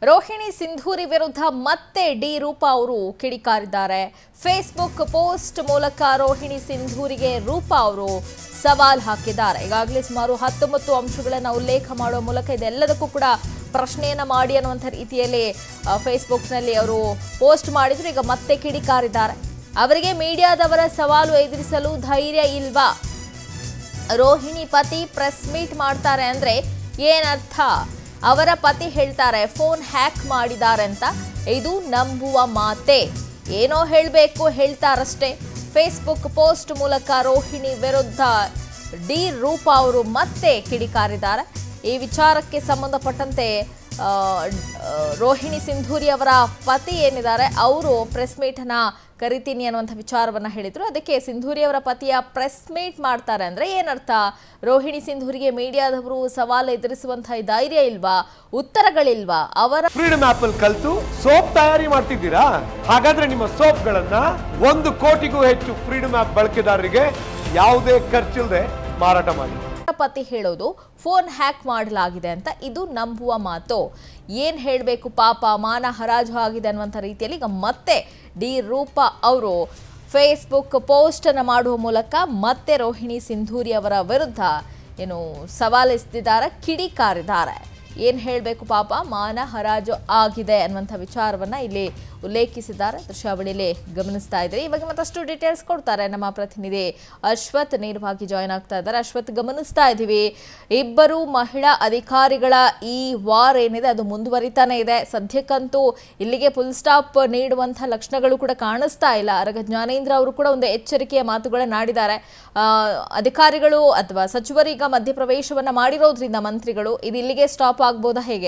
ರೋಹಿಣಿ ಸಿಂಧೂರಿ ವಿರುದ್ಧ ಮತ್ತೆ ಡಿ ರೂಪಾ ಅವರು ಕಿಡಿಕಾರಿದ್ದಾರೆ ಫೇಸ್ಬುಕ್ ಪೋಸ್ಟ್ ಮೂಲಕ ರೋಹಿಣಿ ಸಿಂಧೂರಿಗೆ ರೂಪಾ ಅವರು ಸವಾಲ್ ಹಾಕಿದ್ದಾರೆ ಈಗಾಗಲೇ ಸುಮಾರು ಹತ್ತೊಂಬತ್ತು ಅಂಶಗಳನ್ನು ಉಲ್ಲೇಖ ಮಾಡುವ ಮೂಲಕ ಇದೆಲ್ಲದಕ್ಕೂ ಕೂಡ ಪ್ರಶ್ನೆಯನ್ನ ಮಾಡಿ ಅನ್ನುವಂಥ ರೀತಿಯಲ್ಲಿ ಆ, ಫೇಸ್ಬುಕ್ನಲ್ಲಿ ಅವರು ಪೋಸ್ಟ್ ಮಾಡಿದ್ರು ಈಗ ಮತ್ತೆ ಕಿಡಿಕಾರಿದ್ದಾರೆ ಅವರಿಗೆ ಮೀಡಿಯಾದವರ ಸವಾಲು ಎದುರಿಸಲು ಧೈರ್ಯ ಇಲ್ವಾ ರೋಹಿಣಿ ಪತಿ ಪ್ರೆಸ್ ಮೀಟ್ ಮಾಡ್ತಾರೆ ಅಂದ್ರೆ ಏನರ್ಥ ಅವರ ಪತಿ ಹೇಳ್ತಾರೆ ಫೋನ್ ಹ್ಯಾಕ್ ಮಾಡಿದ್ದಾರೆ ಅಂತ ಇದು ನಂಬುವ ಮಾತೆ ಏನೋ ಹೇಳಬೇಕು ಹೇಳ್ತಾರಷ್ಟೇ ಫೇಸ್ಬುಕ್ ಪೋಸ್ಟ್ ಮೂಲಕ ರೋಹಿಣಿ ವಿರುದ್ಧ ಡಿ ರೂಪಾ ಅವರು ಮತ್ತೆ ಕಿಡಿಕಾರಿದ್ದಾರೆ ಈ ವಿಚಾರಕ್ಕೆ ಸಂಬಂಧಪಟ್ಟಂತೆ ಆ, ಆ, ರೋಹಿಣಿ ಸಿಂಧೂರಿ ಅವರ ಪತಿ ಏನಿದ್ದಾರೆ ಅವರು ಪ್ರೆಸ್ ಮೀಟನ್ನ ಕರಿತೀನಿ ಅನ್ನುವಂಥ ವಿಚಾರವನ್ನ ಹೇಳಿದ್ರು ಅದಕ್ಕೆ ಸಿಂಧೂರಿ ಅವರ ಪತಿಯ ಪ್ರೆಸ್ ಮೀಟ್ ಮಾಡ್ತಾರೆ ಅಂದ್ರೆ ಏನರ್ಥ ರೋಹಿಣಿ ಸಿಂಧೂರಿಗೆ ಮೀಡಿಯಾದವರು ಸವಾಲು ಎದುರಿಸುವಂತಹ ಧೈರ್ಯ ಇಲ್ವಾ ಉತ್ತರಗಳಿಲ್ವಾ ಅವರ ಫ್ರೀಡಮ್ ಆಪ್ ಅಲ್ಲಿ ಕಲ್ತು ಸೋಪ್ ತಯಾರಿ ಮಾಡ್ತಿದ್ದೀರಾ ಹಾಗಾದ್ರೆ ನಿಮ್ಮ ಸೋಪ್ಗಳನ್ನ ಒಂದು ಕೋಟಿಗೂ ಹೆಚ್ಚು ಫ್ರೀಡಮ್ ಆಪ್ ಬಳಕೆದಾರರಿಗೆ ಯಾವುದೇ ಖರ್ಚಿಲ್ಲದೆ ಮಾರಾಟ ಮಾಡಿ ಪತಿ ಹೇಳೋದು ಫೋನ್ ಹ್ಯಾಕ್ ಮಾಡಲಾಗಿದೆ ಅಂತ ಇದು ನಂಬುವ ಮಾತು ಏನ್ ಹೇಳಬೇಕು ಪಾಪ ಮಾನ ಹರಾಜು ಆಗಿದೆ ಅನ್ನುವಂಥ ರೀತಿಯಲ್ಲಿ ಈಗ ಮತ್ತೆ ಡಿ ರೂಪಾ ಅವರು ಫೇಸ್ಬುಕ್ ಪೋಸ್ಟ್ ಅನ್ನು ಮಾಡುವ ಮೂಲಕ ಮತ್ತೆ ರೋಹಿಣಿ ಸಿಂಧೂರಿ ಅವರ ವಿರುದ್ಧ ಏನು ಸವಾಲಿಸ್ತಿದ್ದಾರೆ ಕಿಡಿಕಾರಿದ್ದಾರೆ ಏನ್ ಹೇಳಬೇಕು ಪಾಪ ಮಾನ ಹರಾಜು ಆಗಿದೆ ಅನ್ನುವಂಥ ವಿಚಾರವನ್ನ ಇಲ್ಲಿ ಉಲ್ಲೇಖಿಸಿದ್ದಾರೆ ದೃಶ್ಯಾವಳಿಯಲ್ಲಿ ಗಮನಿಸ್ತಾ ಇದ್ದಾರೆ ಈ ಬಗ್ಗೆ ಮತ್ತಷ್ಟು ಡೀಟೇಲ್ಸ್ ಕೊಡ್ತಾರೆ ನಮ್ಮ ಪ್ರತಿನಿಧಿ ಅಶ್ವಥ್ ನೇರವಾಗಿ ಜಾಯ್ನ್ ಆಗ್ತಾ ಇದ್ದಾರೆ ಅಶ್ವಥ್ ಗಮನಿಸ್ತಾ ಇದ್ದೀವಿ ಇಬ್ಬರು ಮಹಿಳಾ ಅಧಿಕಾರಿಗಳ ಈ ವಾರ್ ಏನಿದೆ ಅದು ಮುಂದುವರಿತಾನೆ ಇದೆ ಸದ್ಯಕ್ಕಂತೂ ಇಲ್ಲಿಗೆ ಫುಲ್ ಸ್ಟಾಪ್ ನೀಡುವಂಥ ಲಕ್ಷಣಗಳು ಕೂಡ ಕಾಣಿಸ್ತಾ ಇಲ್ಲ ಅರಗ ಜ್ಞಾನೇಂದ್ರ ಅವರು ಕೂಡ ಒಂದು ಎಚ್ಚರಿಕೆಯ ಮಾತುಗಳನ್ನ ಆಡಿದ್ದಾರೆ ಆ, ಅಧಿಕಾರಿಗಳು ಅಥವಾ ಸಚಿವರು ಈಗ ಮಧ್ಯಪ್ರವೇಶವನ್ನ ಮಾಡಿರೋದ್ರಿಂದ ಮಂತ್ರಿಗಳು ಇದು ಇಲ್ಲಿಗೆ ಸ್ಟಾಪ್ ಆಗ್ಬೋದಾ ಹೇಗೆ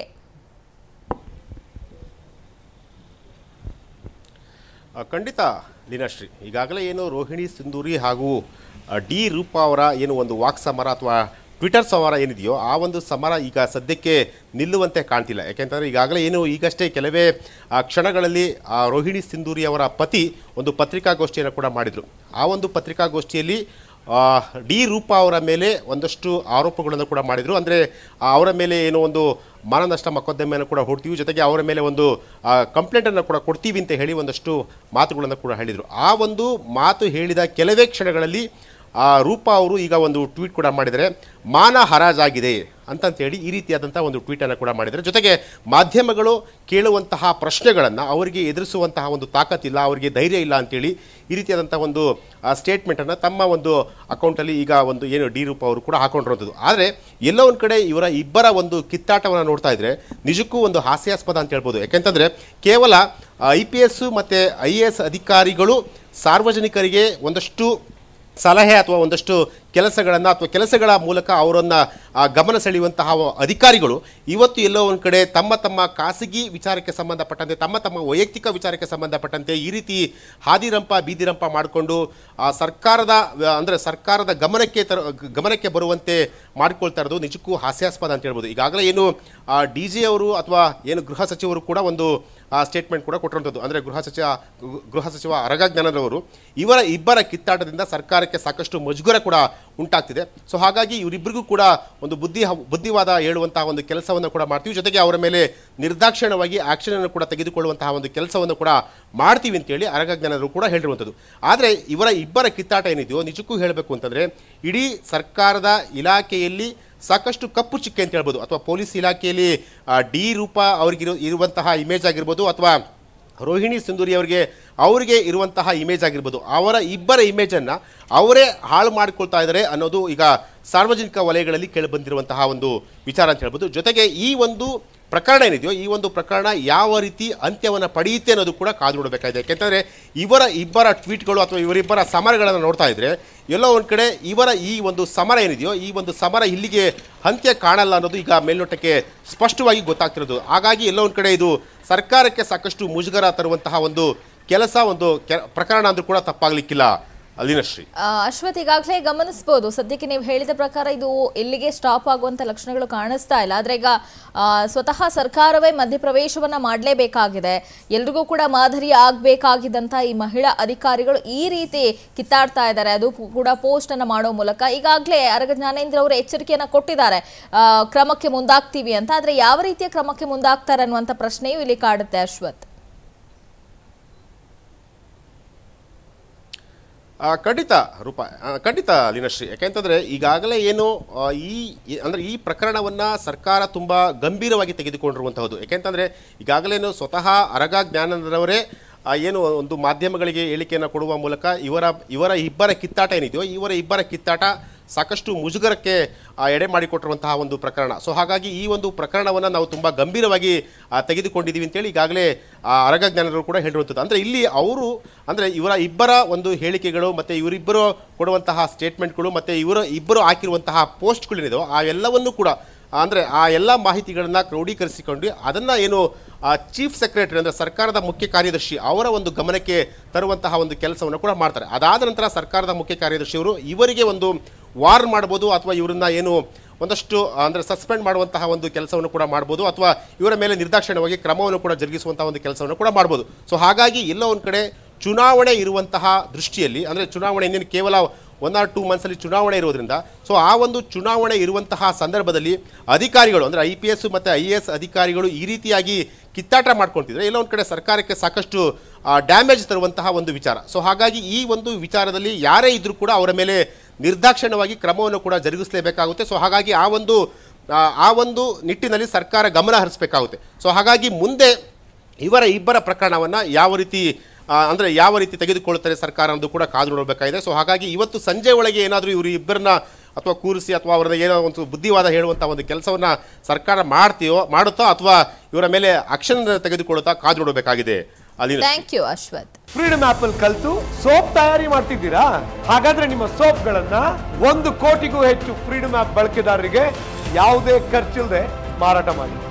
ಆ, ಖಂಡಿತ ಲೀನಾಶ್ರೀ ಈಗಾಗಲೇ ಏನು ರೋಹಿಣಿ ಸಿಂಧೂರಿ ಹಾಗೂ ಆ, ಡಿ ರೂಪಾ ಅವರ ಏನು ಒಂದು ವಾಕ್ ಸಮರ ಅಥವಾ ಟ್ವಿಟರ್ ಸಮರ ಏನಿದೆಯೋ ಆ ಒಂದು ಸಮರ ಈಗ ಸದ್ಯಕ್ಕೆ ನಿಲ್ಲುವಂತೆ ಕಾಣ್ತಿಲ್ಲ ಯಾಕೆಂತಂದರೆ ಈಗಾಗಲೇ ಏನು ಈಗಷ್ಟೇ ಕೆಲವೇ ಆ, ಕ್ಷಣಗಳಲ್ಲಿ ಆ, ರೋಹಿಣಿ ಸಿಂಧೂರಿ ಅವರ ಪತಿ ಒಂದು ಪತ್ರಿಕಾಗೋಷ್ಠಿಯನ್ನು ಕೂಡ ಮಾಡಿದರು ಆ ಒಂದು ಪತ್ರಿಕಾಗೋಷ್ಠಿಯಲ್ಲಿ ಆ, ಡಿ ರೂಪಾ ಅವರ ಮೇಲೆ ಒಂದಷ್ಟು ಆರೋಪಗಳನ್ನು ಕೂಡ ಮಾಡಿದರು ಅಂದರೆ ಅವರ ಮೇಲೆ ಏನೋ ಒಂದು ಮಾನನಷ್ಟ ಮೊಕದ್ದಮೆಯನ್ನು ಕೂಡ ಹೊಡ್ತೀವಿ ಜೊತೆಗೆ ಅವರ ಮೇಲೆ ಒಂದು ಕಂಪ್ಲೇಂಟನ್ನು ಕೂಡ ಕೊಡ್ತೀವಿ ಅಂತ ಹೇಳಿ ಒಂದಷ್ಟು ಮಾತುಗಳನ್ನು ಕೂಡ ಹೇಳಿದರು ಆ ಒಂದು ಮಾತು ಹೇಳಿದ ಕೆಲವೇ ಕ್ಷಣಗಳಲ್ಲಿ ಆ ರೂಪಾ ಅವರು ಈಗ ಒಂದು ಟ್ವೀಟ್ ಕೂಡ ಮಾಡಿದರೆ ಮಾನ ಹರಾಜಾಗಿದೆ ಅಂತಂತೇಳಿ ಈ ರೀತಿಯಾದಂಥ ಒಂದು ಟ್ವೀಟನ್ನು ಕೂಡ ಮಾಡಿದ್ದಾರೆ ಜೊತೆಗೆ ಮಾಧ್ಯಮಗಳು ಕೇಳುವಂತಹ ಪ್ರಶ್ನೆಗಳನ್ನು ಅವರಿಗೆ ಎದುರಿಸುವಂತಹ ಒಂದು ತಾಕತ್ತಿಲ್ಲ ಅವರಿಗೆ ಧೈರ್ಯ ಇಲ್ಲ ಅಂತೇಳಿ ಈ ರೀತಿಯಾದಂಥ ಒಂದು ಸ್ಟೇಟ್ಮೆಂಟನ್ನು ತಮ್ಮ ಒಂದು ಅಕೌಂಟಲ್ಲಿ ಈಗ ಒಂದು ಏನು ಡಿ ರೂಪ ಅವರು ಕೂಡ ಹಾಕೊಂಡಿರುವಂಥದ್ದು ಆದರೆ ಎಲ್ಲೋ ಒಂದು ಕಡೆ ಇವರ ಇಬ್ಬರ ಒಂದು ಕಿತ್ತಾಟವನ್ನು ನೋಡ್ತಾ ಇದ್ರೆ ನಿಜಕ್ಕೂ ಒಂದು ಹಾಸ್ಯಾಸ್ಪದ ಅಂತ ಹೇಳ್ಬೋದು ಯಾಕೆಂತಂದರೆ ಕೇವಲ ಐ ಪಿ ಎಸ್ ಮತ್ತು ಐ ಎ ಎಸ್ ಅಧಿಕಾರಿಗಳು ಸಾರ್ವಜನಿಕರಿಗೆ ಒಂದಷ್ಟು ಸಲಹೆ ಅಥವಾ ಒಂದಷ್ಟು ಕೆಲಸಗಳನ್ನು ಅಥವಾ ಕೆಲಸಗಳ ಮೂಲಕ ಅವರನ್ನು ಗಮನ ಸೆಳೆಯುವಂತಹ ಅಧಿಕಾರಿಗಳು ಇವತ್ತು ಎಲ್ಲೋ ಒಂದು ಕಡೆ ತಮ್ಮ ತಮ್ಮ ಖಾಸಗಿ ವಿಚಾರಕ್ಕೆ ಸಂಬಂಧಪಟ್ಟಂತೆ ತಮ್ಮ ತಮ್ಮ ವೈಯಕ್ತಿಕ ವಿಚಾರಕ್ಕೆ ಸಂಬಂಧಪಟ್ಟಂತೆ ಈ ರೀತಿ ಹಾದಿರಂಪ ಬೀದಿರಂಪ ಮಾಡಿಕೊಂಡು ಆ ಸರ್ಕಾರದ ಅಂದರೆ ಸರ್ಕಾರದ ಗಮನಕ್ಕೆ ತರ ಗಮನಕ್ಕೆ ಬರುವಂತೆ ಮಾಡ್ಕೊಳ್ತಾ ಇರೋದು ನಿಜಕ್ಕೂ ಹಾಸ್ಯಾಸ್ಪದ ಅಂತ ಹೇಳ್ಬೋದು ಈಗಾಗಲೇ ಏನು ಡಿ ಜಿ ಅವರು ಅಥವಾ ಏನು ಗೃಹ ಸಚಿವರು ಕೂಡ ಒಂದು ಸ್ಟೇಟ್ಮೆಂಟ್ ಕೂಡ ಕೊಟ್ಟಿರುವಂಥದ್ದು ಅಂದರೆ ಗೃಹ ಸಚಿವ ಗೃಹ ಸಚಿವ ಅರಗ ಜ್ಞಾನರವರು ಇವರ ಇಬ್ಬರ ಕಿತ್ತಾಟದಿಂದ ಸರ್ಕಾರಕ್ಕೆ ಸಾಕಷ್ಟು ಮುಜುಗರ ಕೂಡ ಉಂಟಾಗ್ತಿದೆ ಸೊ ಹಾಗಾಗಿ ಇವರಿಬ್ಬರಿಗೂ ಕೂಡ ಒಂದು ಬುದ್ಧಿ ಬುದ್ಧಿವಾದ ಹೇಳುವಂತಹ ಒಂದು ಕೆಲಸವನ್ನು ಕೂಡ ಮಾಡ್ತೀವಿ ಜೊತೆಗೆ ಅವರ ಮೇಲೆ ನಿರ್ದಾಕ್ಷಿಣ್ಯವಾಗಿ ಆಕ್ಷನ್ ಅನ್ನು ಕೂಡ ತೆಗೆದುಕೊಳ್ಳುವಂತಹ ಒಂದು ಕೆಲಸವನ್ನು ಕೂಡ ಮಾಡ್ತೀವಿ ಅಂತೇಳಿ ಅರಗ ಜ್ಞಾನರು ಕೂಡ ಹೇಳಿರುವಂಥದ್ದು ಆದರೆ ಇವರ ಇಬ್ಬರ ಕಿತ್ತಾಟ ಏನಿದೆಯೋ ನಿಜಕ್ಕೂ ಹೇಳಬೇಕು ಅಂತಂದರೆ ಇಡೀ ಸರ್ಕಾರದ ಇಲಾಖೆಯಲ್ಲಿ ಸಾಕಷ್ಟು ಕಪ್ಪು ಚಿಕ್ಕೆ ಅಂತ ಹೇಳ್ಬೋದು ಅಥವಾ ಪೊಲೀಸ್ ಇಲಾಖೆಯಲ್ಲಿ ಆ, ಡಿ ರೂಪ ಅವ್ರಿಗಿರೋ ಇರುವಂತಹ ಇಮೇಜ್ ಆಗಿರ್ಬೋದು ಅಥವಾ ರೋಹಿಣಿ ಸಿಂಧೂರಿ ಅವರಿಗೆ ಅವರಿಗೆ ಇರುವಂತಹ ಇಮೇಜ್ ಆಗಿರ್ಬೋದು ಅವರ ಇಬ್ಬರ ಇಮೇಜನ್ನು ಅವರೇ ಹಾಳು ಮಾಡಿಕೊಳ್ತಾ ಇದ್ದಾರೆ ಅನ್ನೋದು ಈಗ ಸಾರ್ವಜನಿಕ ವಲಯಗಳಲ್ಲಿ ಕೇಳಿಬಂದಿರುವಂತಹ ಒಂದು ವಿಚಾರ ಅಂತ ಹೇಳ್ಬೋದು ಜೊತೆಗೆ ಈ ಒಂದು ಪ್ರಕರಣ ಏನಿದೆಯೋ ಈ ಒಂದು ಪ್ರಕರಣ ಯಾವ ರೀತಿ ಅಂತ್ಯವನ್ನು ಪಡೆಯುತ್ತೆ ಅನ್ನೋದು ಕೂಡ ಕಾದು ನೋಡಬೇಕಾಗಿದೆ ಯಾಕೆಂತಂದರೆ ಇವರ ಇಬ್ಬರ ಟ್ವೀಟ್ಗಳು ಅಥವಾ ಇವರಿಬ್ಬರ ಸಮರಗಳನ್ನು ನೋಡ್ತಾ ಇದ್ರೆ ಎಲ್ಲೋ ಒಂದು ಕಡೆ ಇವರ ಈ ಒಂದು ಸಮರ ಏನಿದೆಯೋ ಈ ಒಂದು ಸಮರ ಇಲ್ಲಿಗೆ ಅಂತ್ಯ ಕಾಣಲ್ಲ ಅನ್ನೋದು ಈಗ ಮೇಲ್ನೋಟಕ್ಕೆ ಸ್ಪಷ್ಟವಾಗಿ ಗೊತ್ತಾಗ್ತಿರೋದು ಹಾಗಾಗಿ ಎಲ್ಲೋ ಒಂದು ಕಡೆ ಇದು ಸರ್ಕಾರಕ್ಕೆ ಸಾಕಷ್ಟು ಮುಜುಗರ ತರುವಂತಹ ಒಂದು ಕೆಲಸ ಒಂದು ಕೆ ಪ್ರಕರಣ ಅಂದ್ರೂ ಕೂಡ ತಪ್ಪಾಗಲಿಕ್ಕಿಲ್ಲ ಲೀನಶ್ರೀ ಆ, ಅಶ್ವಥ್ ಈಗಾಗಲೇ ಗಮನಿಸಬಹುದು ಸದ್ಯಕ್ಕೆ ನೀವು ಹೇಳಿದ ಪ್ರಕಾರ ಇದು ಇಲ್ಲಿಗೆ ಸ್ಟಾಪ್ ಆಗುವಂತ ಲಕ್ಷಣಗಳು ಕಾಣಿಸ್ತಾ ಇಲ್ಲ ಆದ್ರೆ ಈಗ ಆ, ಸ್ವತಃ ಸರ್ಕಾರವೇ ಮಧ್ಯಪ್ರವೇಶವನ್ನ ಮಾಡಲೇಬೇಕಾಗಿದೆ ಎಲ್ರಿಗೂ ಕೂಡ ಮಾದರಿ ಆಗ್ಬೇಕಾಗಿದ್ದಂತ ಈ ಮಹಿಳಾ ಅಧಿಕಾರಿಗಳು ಈ ರೀತಿ ಕಿತ್ತಾಡ್ತಾ ಇದ್ದಾರೆ ಅದು ಕೂಡ ಪೋಸ್ಟ್ ಅನ್ನ ಮಾಡೋ ಮೂಲಕ ಈಗಾಗಲೇ ಅರಗ ಜ್ಞಾನೇಂದ್ರ ಅವರು ಎಚ್ಚರಿಕೆಯನ್ನ ಕೊಟ್ಟಿದ್ದಾರೆ ಆ, ಕ್ರಮಕ್ಕೆ ಮುಂದಾಗ್ತೀವಿ ಅಂತ ಆದ್ರೆ ಯಾವ ರೀತಿಯ ಕ್ರಮಕ್ಕೆ ಮುಂದಾಗ್ತಾರೆ ಅನ್ನುವಂಥ ಪ್ರಶ್ನೆಯೂ ಇಲ್ಲಿ ಕಾಡುತ್ತೆ ಅಶ್ವಥ್ ಆ, ಖಂಡಿತ ರೂಪ ಆ, ಖಂಡಿತ ಲೀನಶ್ರೀ ಯಾಕೆಂತಂದ್ರೆ ಈಗಾಗಲೇ ಏನು ಆ, ಈ ಈ- ಅಂದ್ರೆ ಈ ಪ್ರಕರಣವನ್ನ ಸರ್ಕಾರ ತುಂಬಾ ಗಂಭೀರವಾಗಿ ತೆಗೆದುಕೊಂಡಿರುವಂತಹದ್ದು ಯಾಕೆಂತಂದ್ರೆ ಈಗಾಗಲೇನು ಸ್ವತಃ ಅರಗ ಜ್ಞಾನಂದರವರೇ ಆ, ಏನು ಒಂದು ಮಾಧ್ಯಮಗಳಿಗೆ ಹೇಳಿಕೆಯನ್ನು ಕೊಡುವ ಮೂಲಕ ಇವರ ಇವರ ಇಬ್ಬರ ಕಿತ್ತಾಟ ಏನಿದೆಯೋ ಇವರ ಇಬ್ಬರ ಕಿತ್ತಾಟ ಸಾಕಷ್ಟು ಮುಜುಗರಕ್ಕೆ ಆ, ಎಡೆ ಮಾಡಿಕೊಟ್ಟಿರುವಂತಹ ಒಂದು ಪ್ರಕರಣ ಸೊ ಹಾಗಾಗಿ ಈ ಒಂದು ಪ್ರಕರಣವನ್ನು ನಾವು ತುಂಬ ಗಂಭೀರವಾಗಿ ಆ, ತೆಗೆದುಕೊಂಡಿದ್ದೀವಿ ಅಂತೇಳಿ ಈಗಾಗಲೇ ಆ, ಅರಗ ಜ್ಞಾನರು ಕೂಡ ಹೇಳಿರುವಂಥದ್ದು ಅಂದರೆ ಇಲ್ಲಿ ಅವರು ಅಂದರೆ ಇವರ ಇಬ್ಬರ ಒಂದು ಹೇಳಿಕೆಗಳು ಮತ್ತು ಇವರಿಬ್ಬರು ಕೊಡುವಂತಹ ಸ್ಟೇಟ್ಮೆಂಟ್ಗಳು ಮತ್ತು ಇವರು ಇಬ್ಬರು ಹಾಕಿರುವಂತಹ ಪೋಸ್ಟ್ಗಳೇನಿದೋ ಆ ಎಲ್ಲವನ್ನೂ ಕೂಡ ಅಂದರೆ ಆ ಎಲ್ಲ ಮಾಹಿತಿಗಳನ್ನು ಕ್ರೋಢೀಕರಿಸಿಕೊಂಡು ಅದನ್ನು ಏನು ಚೀಫ್ ಸೆಕ್ರೆಟರಿ ಅಂದರೆ ಸರ್ಕಾರದ ಮುಖ್ಯ ಕಾರ್ಯದರ್ಶಿ ಅವರ ಒಂದು ಗಮನಕ್ಕೆ ತರುವಂತಹ ಒಂದು ಕೆಲಸವನ್ನು ಕೂಡ ಮಾಡ್ತಾರೆ ಅದಾದ ನಂತರ ಸರ್ಕಾರದ ಮುಖ್ಯ ಕಾರ್ಯದರ್ಶಿಯವರು ಇವರಿಗೆ ಒಂದು ವಾರ್ನ್ ಮಾಡ್ಬೋದು ಅಥವಾ ಇವರನ್ನ ಏನು ಒಂದಷ್ಟು ಅಂದರೆ ಸಸ್ಪೆಂಡ್ ಮಾಡುವಂತಹ ಒಂದು ಕೆಲಸವನ್ನು ಕೂಡ ಮಾಡ್ಬೋದು ಅಥವಾ ಇವರ ಮೇಲೆ ನಿರ್ದಾಕ್ಷಿಣ್ಯವಾಗಿ ಕ್ರಮವನ್ನು ಕೂಡ ಜರುಗಿಸುವಂತಹ ಒಂದು ಕೆಲಸವನ್ನು ಕೂಡ ಮಾಡ್ಬೋದು ಸೊ ಹಾಗಾಗಿ ಎಲ್ಲೋ ಒಂದು ಕಡೆ ಚುನಾವಣೆ ಇರುವಂತಹ ದೃಷ್ಟಿಯಲ್ಲಿ ಅಂದರೆ ಚುನಾವಣೆ ಇನ್ನೇನು ಕೇವಲ ಒನ್ ಆರ್ ಟೂ ಮಂತ್ಸಲ್ಲಿ ಚುನಾವಣೆ ಇರೋದ್ರಿಂದ ಸೊ ಆ ಒಂದು ಚುನಾವಣೆ ಇರುವಂತಹ ಸಂದರ್ಭದಲ್ಲಿ ಅಧಿಕಾರಿಗಳು ಅಂದರೆ ಐ ಪಿ ಎಸ್ ಮತ್ತು ಐ ಎ ಎಸ್ ಅಧಿಕಾರಿಗಳು ಈ ರೀತಿಯಾಗಿ ಕಿತ್ತಾಟ ಮಾಡ್ಕೊಳ್ತಿದ್ರೆ ಎಲ್ಲೋ ಒಂದು ಕಡೆ ಸರ್ಕಾರಕ್ಕೆ ಸಾಕಷ್ಟು ಡ್ಯಾಮೇಜ್ ತರುವಂತಹ ಒಂದು ವಿಚಾರ ಸೊ ಹಾಗಾಗಿ ಈ ಒಂದು ವಿಚಾರದಲ್ಲಿ ಯಾರೇ ಇದ್ರೂ ಕೂಡ ಅವರ ಮೇಲೆ ನಿರ್ದಾಕ್ಷಿಣ್ಯವಾಗಿ ಕ್ರಮವನ್ನು ಕೂಡ ಜರುಗಿಸಲೇಬೇಕಾಗುತ್ತೆ ಸೊ ಹಾಗಾಗಿ ಆ ಒಂದು ಆ, ಆ ಒಂದು ನಿಟ್ಟಿನಲ್ಲಿ ಸರ್ಕಾರ ಗಮನ ಹರಿಸಬೇಕಾಗುತ್ತೆ ಸೊ ಹಾಗಾಗಿ ಮುಂದೆ ಇವರ ಇಬ್ಬರ ಪ್ರಕರಣವನ್ನು ಯಾವ ರೀತಿ ಆ, ಅಂದ್ರೆ ಯಾವ ರೀತಿ ತೆಗೆದುಕೊಳ್ಳುತ್ತಾರೆ ಸರ್ಕಾರ ಅನ್ನೋದು ಕೂಡ ಕಾದು ನೋಡಬೇಕಾಗಿದೆ ಸೊ ಹಾಗಾಗಿ ಇವತ್ತು ಸಂಜೆ ಒಳಗೆ ಏನಾದರೂ ಇವರು ಇಬ್ಬರನ್ನ ಅಥವಾ ಕೂರಿಸಿ ಅಥವಾ ಅವರನ್ನ ಏನೋ ಒಂದು ಬುದ್ಧಿವಾದ ಹೇಳುವಂಥ ಒಂದು ಕೆಲಸವನ್ನ ಸರ್ಕಾರ ಮಾಡ್ತೀಯೋ ಮಾಡುತ್ತಾ ಅಥವಾ ಇವರ ಮೇಲೆ ಆಕ್ಷನ್ ತೆಗೆದುಕೊಳ್ಳುತ್ತಾ ಕಾದು ನೋಡಬೇಕಾಗಿದೆ ಅಲ್ಲಿ thank you Ashwath freedom app ಅಲ್ಲಿ ಕಲ್ತು ಸೋಪ್ ತಯಾರಿ ಮಾಡ್ತಿದ್ದೀರಾ ಹಾಗಾದ್ರೆ ನಿಮ್ಮ ಸೋಪ್ಗಳನ್ನ ಒಂದು ಕೋಟಿಗೂ ಹೆಚ್ಚು ಫ್ರೀಡಮ್ ಆಪ್ ಬಳಕೆದಾರರಿಗೆ ಯಾವುದೇ ಖರ್ಚಿಲ್ಲದೆ ಮಾರಾಟ ಮಾಡಿ